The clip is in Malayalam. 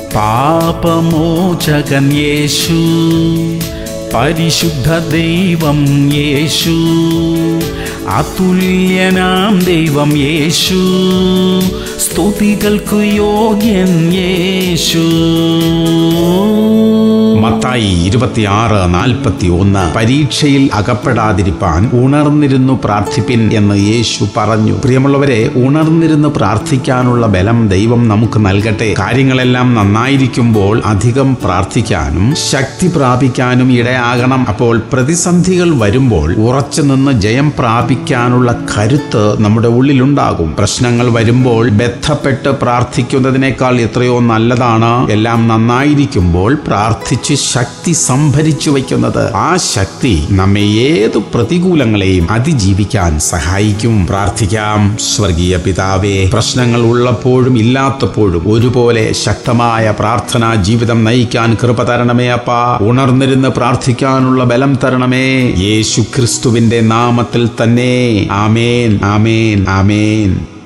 പാപമോചകൻ യേശു പരിശുദ്ധ ദൈവം യേശു അതുല്യനാം ദൈവം യേശു സ്തുതികൾക്കു യോഗ്യൻ യേശു മത്തായി ഇരുപത്തിയാറ് നാൽപ്പത്തി ഒന്ന് പരീക്ഷയിൽ അകപ്പെടാതിരിപ്പാൻ ഉണർന്നിരുന്നു പ്രാർത്ഥിപ്പിൻ എന്ന് യേശു പറഞ്ഞു പ്രിയമുള്ളവരെ ഉണർന്നിരുന്ന് പ്രാർത്ഥിക്കാനുള്ള ബലം ദൈവം നമുക്ക് നൽകട്ടെ കാര്യങ്ങളെല്ലാം നന്നായിരിക്കുമ്പോൾ അധികം പ്രാർത്ഥിക്കാനും ശക്തി പ്രാപിക്കാനും ഇടയാകണം അപ്പോൾ പ്രതിസന്ധികൾ വരുമ്പോൾ ഉറച്ചു നിന്ന് ജയം പ്രാപിക്കാനുള്ള കരുത്ത് നമ്മുടെ ഉള്ളിലുണ്ടാകും പ്രശ്നങ്ങൾ വരുമ്പോൾ ബന്ധപ്പെട്ട് പ്രാർത്ഥിക്കുന്നതിനേക്കാൾ എത്രയോ നല്ലതാണ് എല്ലാം നന്നായിരിക്കുമ്പോൾ പ്രാർത്ഥിച്ച് ശക്തി സംഭരിച്ചു വയ്ക്കുന്നത് ആ ശക്തി നമ്മെ ഏതു പ്രതികൂലങ്ങളെയും അതിജീവിക്കാൻ സഹായിക്കും പ്രാർത്ഥിക്കാം സ്വർഗീയ പിതാവേ പ്രശ്നങ്ങൾ ഉള്ളപ്പോഴും ഇല്ലാത്തപ്പോഴും ഒരുപോലെ ശക്തമായ പ്രാർത്ഥനാ ജീവിതം നയിക്കാൻ കൃപ തരണമേ അപ്പാ ഉണർന്നിരുന്ന് പ്രാർത്ഥിക്കാനുള്ള ബലം തരണമേ യേശു ക്രിസ്തുവിന്റെ നാമത്തിൽ തന്നെ ആമേൻ ആമേൻ ആമേൻ